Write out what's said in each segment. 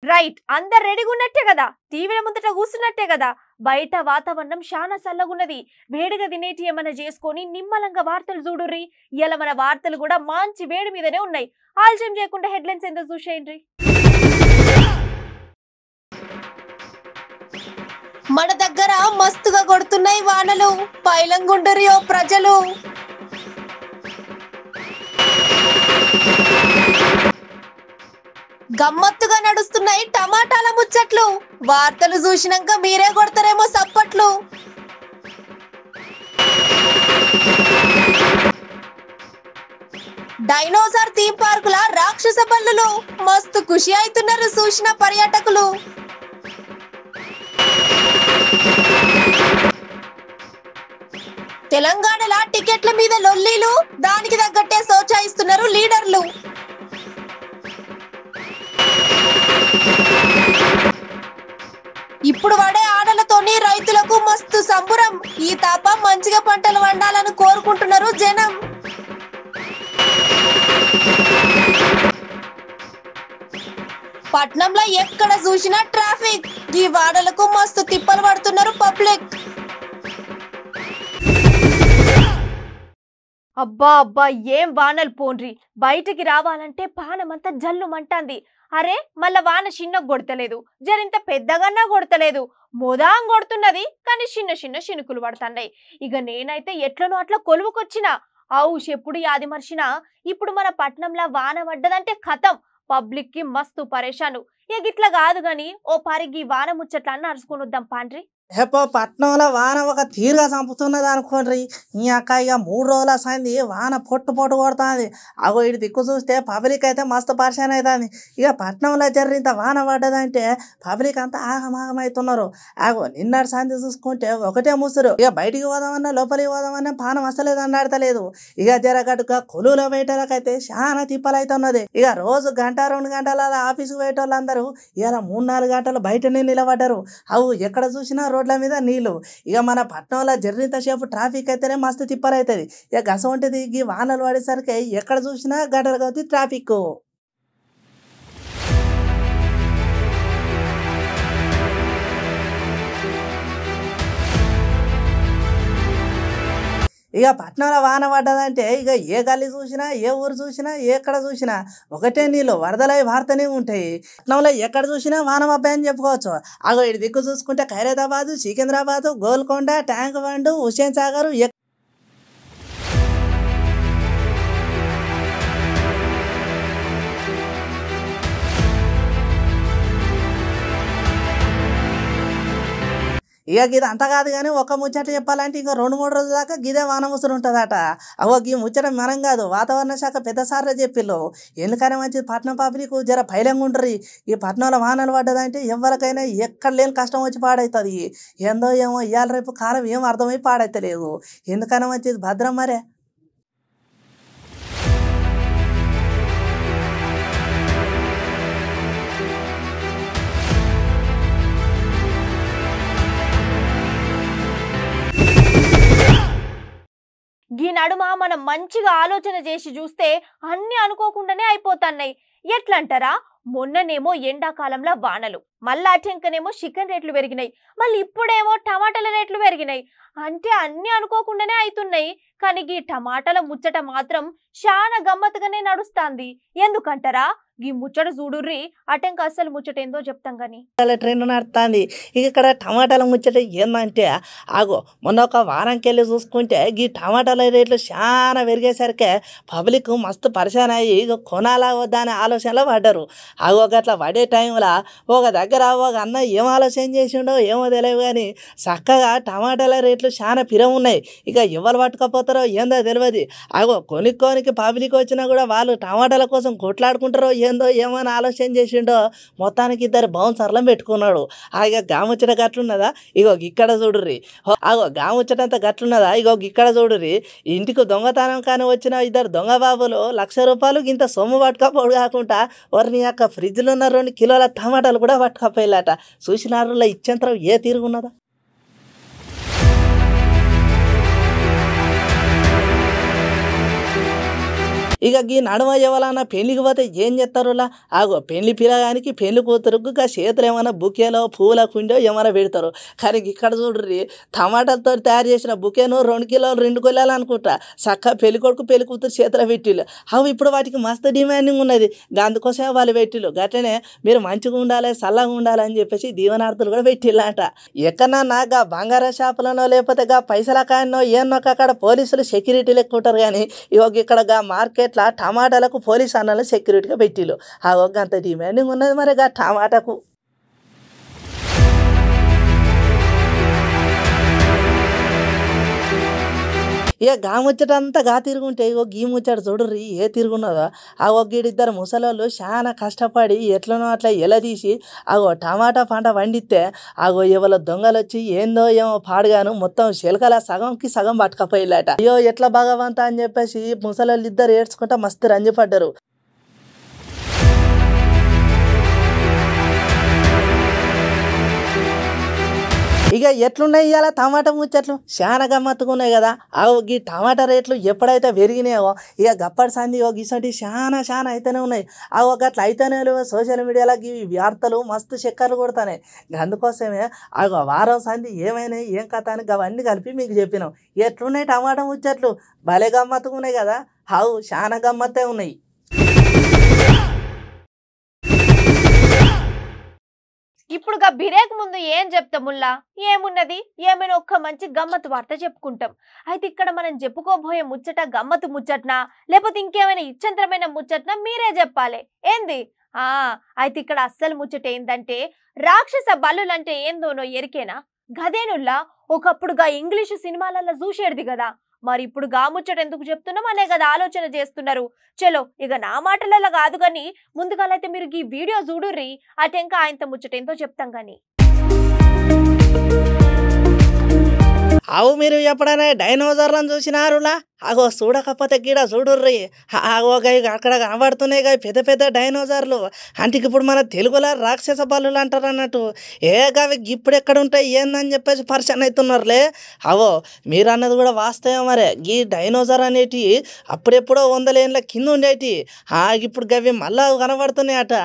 right అందరు రెడీగా ఉన్నట్టే కదా టీవీల ముందట కూర్చున్నట్టే కదా బయట వాతావరణం చాలా చల్లగున్నది వేడిగా తినేటి ఏమైనా చేసుకొని నిమ్మలంగా వార్తలు చూడుర్రి ఇలా మన వార్తలు కూడా మంచి వేడి మీదనే ఉన్నాయి ఆలస్యం చేయకుండా హెడ్లైన్స్ ఎందుకు చూసేయండి మన దగ్గర మస్తుగా కొడుతున్నాయి వానలు పైలంగుండరియో ప్రజలు గమ్మత్తుగా నడుస్తున్నాయి టమాటాల ముచ్చట్లు వార్తలు చూసినాక మీరే కొడతారేమో సప్పట్లు డైనోసార్ థీమ్ పార్కుల రాక్షస బల్లులు మస్తు ఖుషి అవుతున్నారు చూసిన పర్యాటకులు తెలంగాణలో టికెట్ల మీద లొల్లీలు దానికి తగ్గట్టే సోచాయిస్తున్నారు లీడర్లు ఇప్పుడు పడే ఆటలతోని రైతులకు మస్తు సంబురం ఈ తాప మంచిగా పంటలు వండాలని కోరుకుంటున్నారు జనం పట్నంలో ఎక్కడ చూసినా ట్రాఫిక్ ఈ వాడలకు మస్తు తిప్పలు పడుతున్నారు పబ్లిక్ అబ్బా అబ్బా ఏం వానలు పోన్రి బయటికి రావాలంటే పానమంతా జల్లు మంటాంది అరే మళ్ళా వాన చిన్న కొడతలేదు జరింత పెద్దగానా కొడతలేదు మోదాం కొడుతున్నది కానీ చిన్న చిన్న చినుకులు పడుతున్నాయి ఇక నేనైతే ఎట్లనో అట్లా కొలువుకొచ్చిన అవు ఎప్పుడు యాది మర్చినా ఇప్పుడు మన పట్నంలో వాన పడ్డదంటే కథం పబ్లిక్ కి మస్తు పరేషాను ఇక గిట్ల కాదు గాని ఓ పారికి వాన ముచ్చట్లన్న అరుచుకుని వద్దాం పాండ్రి హెపో పట్నంలో వాన ఒక తీరుగా చంపుతున్నది అనుకోండి ఈ అక్క ఇక మూడు రోజుల సంది వాన పొట్టు పొట్టు కొడుతుంది అగో ఇటు దిక్కు చూస్తే పబ్లిక్ అయితే మస్తు పరిశాన్ అవుతుంది ఇక పట్నంలో జరిగినంత వాన పడ్డదంటే పబ్లిక్ అంతా ఆగమాగమవుతున్నారు అగో నిన్నటి సంది చూసుకుంటే ఒకటే ముసురు ఇక బయటికి పోదామన్నా లోపలికి పోదామన్నా పానం అసలేదు అన్నాడతలేదు ఇక జరగట్టుగా కొలువులో పోయేటోళ్ళకైతే చాలా తిప్పలు అవుతున్నది ఇక రోజు గంట రెండు గంటల ఆఫీస్కి పోయేటోళ్ళందరూ ఇలా మూడు నాలుగు గంటలు బయటనే నిలబడ్డారు అవు ఎక్కడ చూసినా రోడ్ల మీద నీళ్లు ఇక మన పట్టణంలో జరిగినంత సేపు ట్రాఫిక్ అయితేనే మస్తు తిప్పలు అవుతుంది ఇక గస ఉంటుంది ఈ వానలు పడేసరికి ఎక్కడ చూసినా గంటలు కొద్ది ట్రాఫిక్ ఇక పట్నంలో వాన పడ్డదంటే ఇక ఏ గల్లీ చూసినా ఏ ఊరు చూసినా ఎక్కడ చూసినా ఒకటే నీళ్ళు వరదలై వారుతూనే ఉంటాయి పట్నంలో ఎక్కడ చూసినా వాన అబ్బాయి అని చెప్పుకోవచ్చు అగో ఇటు దిక్కు చూసుకుంటే ఖైరతాబాదు సికింద్రాబాదు గోల్కొండ ట్యాంక్ బండ్ హుస్సేన్ సాగర్ ఎక్- ఇక ఇది అంత కాదు కానీ ఒక ముచ్చట చెప్పాలంటే ఇంకా రెండు మూడు రోజుల దాకా గిదే వాన ముసురు ఉంటుందట అవో ఈ ముచ్చట మనం కాదు వాతావరణ శాఖ పెద్ద సార్లే చెప్పిల్లు ఎందుకని మంచిది పట్నం పబ్లిక్ జర పైలంగా ఉండరు ఈ పట్నంలో వానలు పడ్డదంటే ఎవరికైనా ఎక్కడ లేని కష్టం వచ్చి పాడవుతుంది ఏందో ఏమో ఇవాళ రేపు కాలం ఏం అర్థమై పాడైతలేదు ఎందుకని మంచిది భద్రం మరే ఈ నడుమ మనం మంచిగా ఆలోచన చేసి చూస్తే అన్ని అనుకోకుండానే అయిపోతున్నాయి ఎట్లంటారా మొన్ననేమో ఎండాకాలంలో వానలు మళ్ళా అటెంకనేమో చికెన్ రేట్లు పెరిగినాయి మళ్ళీ ఇప్పుడేమో టమాటాల రేట్లు పెరిగినాయి అంటే అన్ని అనుకోకుండానే అవుతున్నాయి కానీ ఈ టమాటాల ముచ్చట మాత్రం చాలా గమ్మత్తుగానే నడుస్తాంది ఎందుకంటారా ఈ ముచ్చట చూడుర్రి అటెంక అసలు ముచ్చట ఏందో చెప్తాం గాని ట్రెండ్ నడుస్తుంది ఇక ఇక్కడ టమాటాల ముచ్చట ఏందంటే ఆగో మొన్న ఒక వారంకి వెళ్ళి చూసుకుంటే ఈ టమాటాల రేట్లు చాలా పెరిగేసరికి పబ్లిక్ మస్తు పరిశాన్ అయ్యి ఇక కొనాలా వద్దా అనే ఆలోచనలో పడ్డారు ఆగో గట్లా పడే టైంలో ఒక దగ్గర ఒక అన్న ఏం ఆలోచన చేసిండో ఏమో తెలియదు కానీ చక్కగా టమాటాల రేట్లు చాలా పిరం ఉన్నాయి ఇక ఎవరు పట్టుకపోతారో ఏందో తెలియదు ఆగో కొనుక్కోనికి పబ్లిక్ వచ్చినా కూడా వాళ్ళు టమాటాల కోసం కొట్లాడుకుంటారో ఏందో ఏమో అని ఆలోచన చేసిండో మొత్తానికి ఇద్దరు బౌన్సర్లను పెట్టుకున్నాడు ఆ ఇక గాముచ్చట గట్లున్నదా ఇగో ఇక్కడ చూడుర్రి హో, అగో గాముచ్చటంత గట్లున్నదా ఇగో ఇక్కడ చూడుర్రి ఇంటికి దొంగతనం కానీ వచ్చిన ఇద్దరు దొంగ బాబులు లక్ష రూపాయలు ఇంత సొమ్ము పట్టుకపోడు కాకుండా వారిని యొక్క ఫ్రిడ్జ్లో ఉన్న రెండు కిలోల టమాటాలు కూడా పట్టుకపోయిల్లట చూసినారులో ఇచ్చేంతరం ఏ తీరుగున్నదా ఇక ఈ నడుమ ఎవరన్నా పెళ్లికి పోతే ఏం చేస్తారులా ఆగో పెళ్లి పిల్లగానికి పెళ్లి కూతురుకు ఇక చేతులు ఏమైనా బుకేలో పూల కుండో ఏమైనా పెడతారు కానీ ఇక్కడ చూడ్రి టమాటాలతో తయారు చేసిన బుకేను రెండు కిలోలు రెండు కిలోలు అనుకుంటా చక్క పెళ్లి కొడుకు పెళ్లి కూతురు చేతిలో పెట్టిళ్ళు అవి ఇప్పుడు వాటికి మస్తు డిమాండింగ్ ఉన్నది గా అందుకోసమే వాళ్ళు పెట్టిళ్ళు గట్లనే మీరు మంచిగా ఉండాలి చల్లగా ఉండాలి అని చెప్పేసి దీవనార్థులు కూడా పెట్టిళ్ళంట ఎక్కడన్నా గా బంగారం షాపులనో లేకపోతే గా పైసల కాయనో ఏన్నో అక్కడ పోలీసులు సెక్యూరిటీ లెక్క ఉంటారు కానీ ఇగో ఇక్కడ గా మార్కెట్లో టమాటాలకు పోలీస్ అన్నలు సెక్యూరిటీగా పెట్టిళ్ళు ఆ ఒక అంత డిమాండింగ్ ఉన్నది మరి గా టమాటాకు ఇక గా ముచ్చటంతా గా తిరుగుంటే ఇగో గీ ముచ్చట చూడుర్రి ఏ తిరుగున్నదో ఆ ఒక్కడిద్దరు ముసలోళ్ళు చాలా కష్టపడి ఎట్లనో అట్లా ఎలదీసి అగో టమాటా పంట పండిస్తే అగో ఎవరో దొంగలు వచ్చి ఏందో ఏమో పాడుగాను మొత్తం చిలకల సగంకి సగం పట్టుకపోయిల్లట అయ్యో ఎట్లా భగవంత అని చెప్పేసి ముసలోళ్ళు ఇద్దరు ఏడ్చుకుంటా మస్తు రంజిపడ్డారు ఇక ఎట్లున్నాయి ఇవాళ టమాటా ముచ్చట్లు చాలా గమ్మత్తుగా ఉన్నాయి కదా ఆ ఈ టమాటా రేట్లు ఎప్పుడైతే పెరిగినాయో ఇక గప్పటి సంది ఒక ఇసంటి చాలా చాలా అయితేనే ఉన్నాయి ఆ ఒక అట్లా అయితేనే లేవో సోషల్ మీడియాలో ఈ వార్తలు మస్తు చక్కర్లు కొడతానే అందుకోసమే ఆ వారం సంది ఏమైనాయి ఏం కథ అని అవన్నీ కలిపి మీకు చెప్పినాం ఎట్లున్నాయి టమాటా ముచ్చట్లు భలే గమ్మత్తుగా ఉన్నాయి కదా హావు చాలా గమ్మత్తే ఉన్నాయి ఇప్పుడు గా బిరేక్ ముందు ఏం చెప్తాముల్లా ఏమున్నది ఏమైనా ఒక్క మంచి గమ్మత్తు వార్త చెప్పుకుంటాం అయితే ఇక్కడ మనం చెప్పుకోబోయే ముచ్చట గమ్మత్తు ముచ్చట్నా లేకపోతే ఇంకేమైనా ఇచ్చంతరమైన ముచ్చట్నా మీరే చెప్పాలి ఏంది ఆ అయితే ఇక్కడ అస్సలు ముచ్చట ఏందంటే రాక్షస బల్లులంటే ఏందోనో ఎరికేనా గదేనుల్లా ఒకప్పుడుగా ఇంగ్లీషు సినిమాలలో చూసేది కదా మరి ఇప్పుడు గా ముచ్చట ఎందుకు చెప్తున్నాం అనే కదా ఆలోచన చేస్తున్నారు చలో ఇక నా మాటలలో కాదు కానీ ముందుగాలైతే మీరు ఈ వీడియో చూడుర్రి అటెంక ఆయనతో ముచ్చట ఏందో చెప్తాం కానీ అవు మీరు ఎప్పుడైనా డైనోసార్లను చూసినారులా అగో చూడకపోతే గీడ చూడుర్రి అగో గై అక్కడ కనబడుతున్నాయి గా పెద్ద పెద్ద డైనోసార్లు అంటే ఇప్పుడు మన తెలుగులో రాక్షస బల్లులు అంటారు అన్నట్టు ఏ గవి ఇప్పుడు ఎక్కడ ఉంటాయి ఏందని చెప్పేసి పరిచయం అవుతున్నారులే అవో మీరు అన్నది కూడా వాస్తవం మరే ఈ డైనోసార్ అనేటి అప్పుడెప్పుడో వందలేళ్ళ కింద ఉండేటి ఆ ఇప్పుడు గవి మళ్ళా కనబడుతున్నాయి అట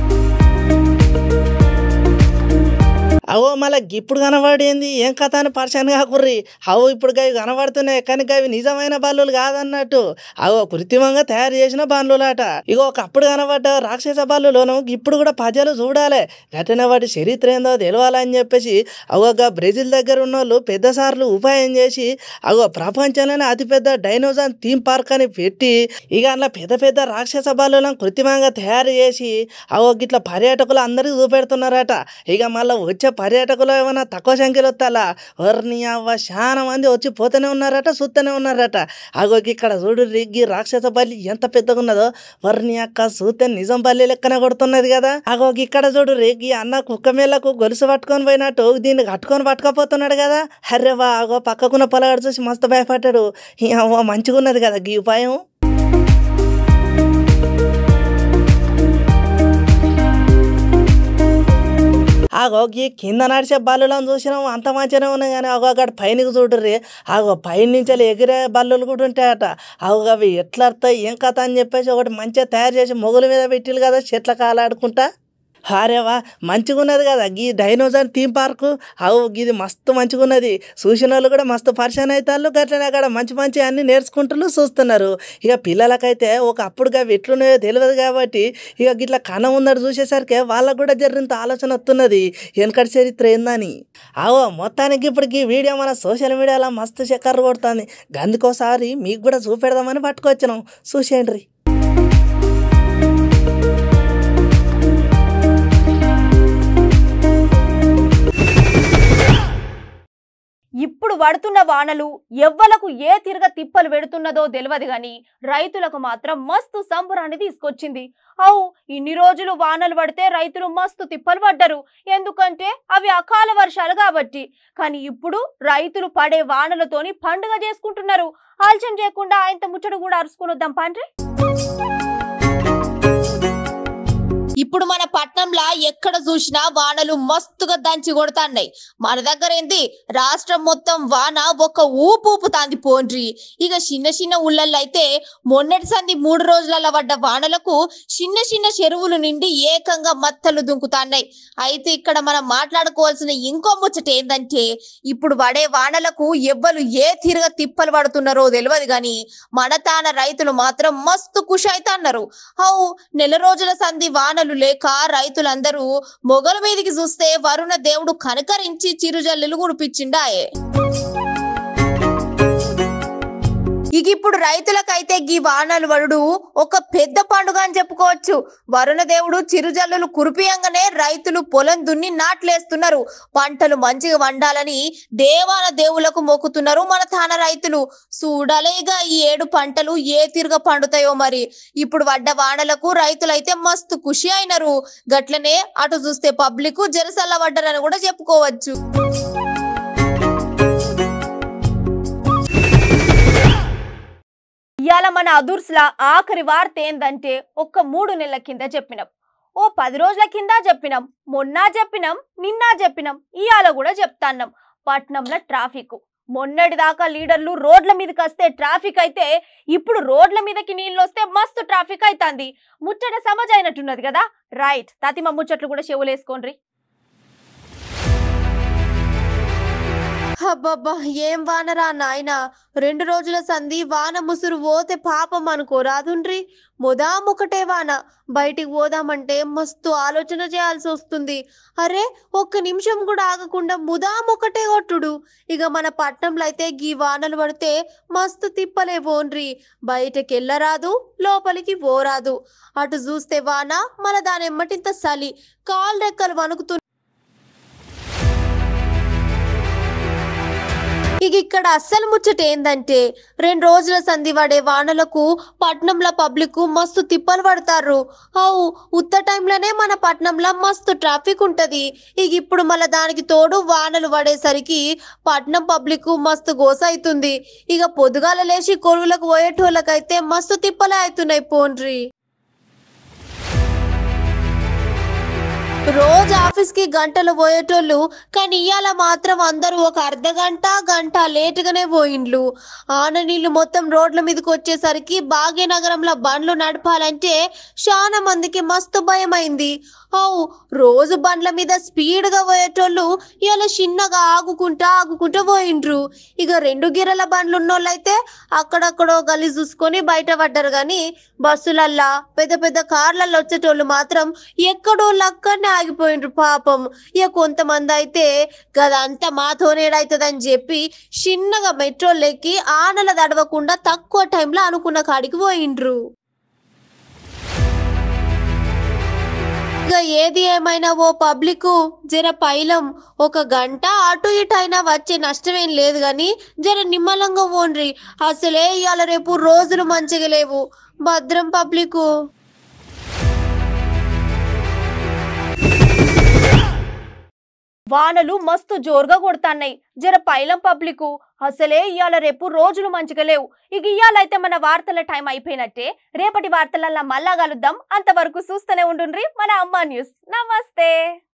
అవో మళ్ళీ ఇప్పుడు కనబడింది ఏం కథ అని పరిచయం కాకుర్రి అవో ఇప్పుడు గవి కనబడుతున్నాయి కానీ గవి నిజమైన బాలులు కాదన్నట్టు అవో కృత్రిమంగా తయారు చేసిన బాలులాట ఇగో ఒకప్పుడు కనబడ్డ రాక్షస బాలులోను ఇప్పుడు కూడా ప్రజలు చూడాలి గట్టిన వాటి చరిత్ర ఏందో తెలవాలని చెప్పేసి అవోగా బ్రెజిల్ దగ్గర ఉన్న వాళ్ళు పెద్ద సార్లు ఉపాయం చేసి అగో ప్రపంచంలోనే అతిపెద్ద డైనోసార్ థీమ్ పార్క్ అని పెట్టి ఇక అందులో పెద్ద పెద్ద రాక్షస బాలులను కృత్రిమంగా తయారు చేసి అవో గిట్ల పర్యాటకులు అందరికీ చూపెడుతున్నారట ఇక మళ్ళీ వచ్చే పర్యాటకులు ఏమైనా తక్కువ సంఖ్యలో వస్తాలా వర్ని అవ్వ చాలా మంది వచ్చి పోతూనే ఉన్నారట చూస్తూనే ఉన్నారట అగో ఇక్కడ చూడు రిగ్గి రాక్షస బల్లి ఎంత పెద్దగా ఉన్నదో వర్ని అక్క చూస్తే నిజం బల్లి లెక్కన కొడుతున్నది కదా అగో ఇక్కడ చూడు రిగ్గి అన్న కుక్క మేళకు గొలుసు పట్టుకొని పోయినట్టు దీన్ని కట్టుకొని పట్టుకపోతున్నాడు కదా అరే వా అగో పక్కకున్న పొలగాడు చూసి మస్తు భయపడ్డాడు ఈ అవ్వ మంచిగా ఉన్నది కదా గీ ఉపాయం ఆగో ఈ కింద నడిచే బల్లులను చూసినాం అంత మంచిగానే ఉన్నాయి కానీ అగో అక్కడ పైనకి చూడర్రి ఆగో పైన నుంచి ఎగిరే బల్లులు కూడా ఉంటాయట అగో అవి ఎట్లా వస్తాయి ఏం కథ అని చెప్పేసి ఒకటి మంచిగా తయారు చేసి మొగుల మీద పెట్టిలు కదా చెట్ల కాలాడుకుంటా హారేవా మంచిగా ఉన్నది కదా గీ డైనోసార్ థీమ్ పార్కు అవు ఇది మస్తు మంచిగా ఉన్నది చూసిన వాళ్ళు కూడా మస్తు పరిచయం అవుతారు గట్లనే అక్కడ మంచి మంచి అన్ని నేర్చుకుంటూ చూస్తున్నారు ఇక పిల్లలకైతే ఒక అప్పుడుగా ఎట్లున్నాయో తెలియదు కాబట్టి ఇక గిట్ల కన ఉందని చూసేసరికి వాళ్ళకు కూడా జరిగినంత ఆలోచన వస్తున్నది వెనకటి చరిత్ర ఏందని అవో మొత్తానికి ఇప్పుడు ఈ వీడియో మన సోషల్ మీడియాలో మస్తు చక్కర్లు కొడుతుంది గందుకోసారి మీకు కూడా చూపెడదామని పట్టుకొచ్చినాం చూసేయండి ఇప్పుడు పడుతున్న వానలు ఎవ్వలకు ఏ తిరగ తిప్పలు పెడుతున్నదో తెలియదు గాని రైతులకు మాత్రం మస్తు సంబరాన్ని తీసుకొచ్చింది అవు ఇన్ని రోజులు వానలు పడితే రైతులు మస్తు తిప్పలు పడ్డరు ఎందుకంటే అవి అకాల వర్షాలు కాబట్టి కానీ ఇప్పుడు రైతులు పడే వానలతోని పండుగ చేసుకుంటున్నారు ఆలస్యం చేయకుండా ఆయనతో ముచ్చట కూడా అరుచుకుని వద్దాం పండ్రి ఇప్పుడు మన పట్నంలా ఎక్కడ చూసినా వానలు మస్తుగా దంచి కొడతాన్నాయి మన దగ్గర ఏంది రాష్ట్రం మొత్తం వాన ఒక ఊపు ఊపుతాంది పోండ్రి ఇక చిన్న చిన్న ఊళ్ళల్లో అయితే మొన్నటి సంది మూడు రోజులలో పడ్డ వానలకు చిన్న చిన్న చెరువులు నిండి ఏకంగా మత్తలు దుంకుతాన్నాయి అయితే ఇక్కడ మనం మాట్లాడుకోవాల్సిన ఇంకో ముచ్చట ఏందంటే ఇప్పుడు పడే వానలకు ఎవ్వరు ఏ తీరుగా తిప్పలు పడుతున్నారో తెలియదు గాని మన తాన రైతులు మాత్రం మస్తు ఖుషి అవుతున్నారు హౌ నెల రోజుల సంధి వానలు లేక రైతులందరూ మొగల మీదికి చూస్తే వరుణ దేవుడు కనకరించి చిరుజల్లులు కురిపించిండాయే ఇక ఇప్పుడు రైతులకైతే గీ వానలు వరుడు ఒక పెద్ద పండుగ అని చెప్పుకోవచ్చు వరుణ దేవుడు చిరుజల్లులు కురిపియంగానే రైతులు పొలం దున్ని నాట్లేస్తున్నారు పంటలు మంచిగా వండాలని దేవాన దేవులకు మొక్కుతున్నారు మన తాన రైతులు చూడాలేగా ఈ ఏడు పంటలు ఏ తీరుగా పండుతాయో మరి ఇప్పుడు పడ్డ వానలకు రైతులైతే మస్తు ఖుషి అయినారు గట్లనే అటు చూస్తే పబ్లిక్ జరసల్ల పడ్డారని కూడా చెప్పుకోవచ్చు ఇవాళ మన అదుర్స్లా ఆఖరి వార్త ఏందంటే ఒక్క మూడు నెలల కింద చెప్పినాం ఓ పది రోజుల కింద చెప్పినాం మొన్న చెప్పినాం నిన్న చెప్పినాం ఇవాళ కూడా చెప్తాన్నాం పట్నంలో ట్రాఫిక్ మొన్నటి దాకా లీడర్లు రోడ్ల మీదకి వస్తే ట్రాఫిక్ అయితే ఇప్పుడు రోడ్ల మీదకి నీళ్ళు వస్తే మస్తు ట్రాఫిక్ అవుతుంది ముచ్చట సమజ్ అయినట్టున్నది కదా రైట్ తతిమ ముచ్చట్లు కూడా చెవులేసుకోండి అబ్బబ్బా ఏం వానరా నాయన రెండు రోజుల సంధి వాన ముసురు పోతే పాపం అనుకోరాదుండ్రి మొదామొకటే వాన బయటికి పోదామంటే మస్తు ఆలోచన చేయాల్సి వస్తుంది అరే ఒక్క నిమిషం కూడా ఆగకుండా ముదామొకటే కొట్టుడు ఇక మన పట్నంలో అయితే గీ వానలు పడితే మస్తు తిప్పలే పోన్రి బయటకి వెళ్ళరాదు లోపలికి పోరాదు అటు చూస్తే వాన మన దాని ఎమ్మటింత సలి కాలు రెక్కలు వణుకుతూ ఇక ఇక్కడ అస్సలు ముచ్చట ఏందంటే రెండు రోజుల సంధి పడే వానలకు పట్నంలో పబ్లిక్ మస్తు తిప్పలు పడతారు అవు ఉత్త టైంలోనే మన పట్నంలో మస్తు ట్రాఫిక్ ఉంటది ఇక ఇప్పుడు మళ్ళీ దానికి తోడు వానలు పడేసరికి పట్నం పబ్లిక్ మస్తు గోస అవుతుంది ఇక పొద్దుగాల లేచి కొలువులకు పోయేటోళ్ళకైతే మస్తు తిప్పలే అవుతున్నాయి పోండ్రి రోజు ఆఫీస్ కి గంటలు పోయేటోళ్ళు కానీ ఇవాళ మాత్రం అందరూ ఒక అర్ధ గంట గంట లేటుగానే పోయిండ్లు ఆన నీళ్లు మొత్తం రోడ్ల మీదకి వచ్చేసరికి భాగ్యనగరంలో బండ్లు నడపాలంటే చాలా మందికి మస్తు భయమైంది అవు రోజు బండ్ల మీద స్పీడ్ గా పోయేటోళ్ళు ఇవాళ చిన్నగా ఆగుకుంటా ఆగుకుంటా పోయిండ్రు ఇక రెండు గిరల బండ్లు ఉన్నోళ్ళైతే అక్కడక్కడో గలి చూసుకొని బయట పడ్డారు కానీ బస్సులల్లా పెద్ద పెద్ద కార్లల్లో వచ్చేటోళ్ళు మాత్రం ఎక్కడో లక్కనే ఆగిపోయిండ్రు పాపం ఇక కొంతమంది అయితే గదంతా మాతోనేడైతుందని చెప్పి చిన్నగా మెట్రోలు ఎక్కి ఆనల దడవకుండా తక్కువ టైంలో అనుకున్న కాడికి పోయిండ్రు ఇక ఏది ఏమైనా ఓ పబ్లిక్ జర పైలం ఒక గంట అటు ఇటు అయినా వచ్చే నష్టమేం లేదు కానీ జర నిమ్మలంగా పోండ్రి అసలే ఇవాళ రేపు రోజులు మంచిగా లేవు భద్రం పబ్లిక్ వానలు మస్తు జోరుగా కొడతాన్నాయి జర పైలం పబ్లిక్ అసలే ఇవాళ రేపు రోజులు మంచిగా లేవు ఇక ఇవాళైతే మన వార్తల టైం అయిపోయినట్టే రేపటి వార్తలల్లా మళ్ళా కలుద్దాం అంతవరకు చూస్తూనే ఉండుండ్రి మన అమ్మా న్యూస్ నమస్తే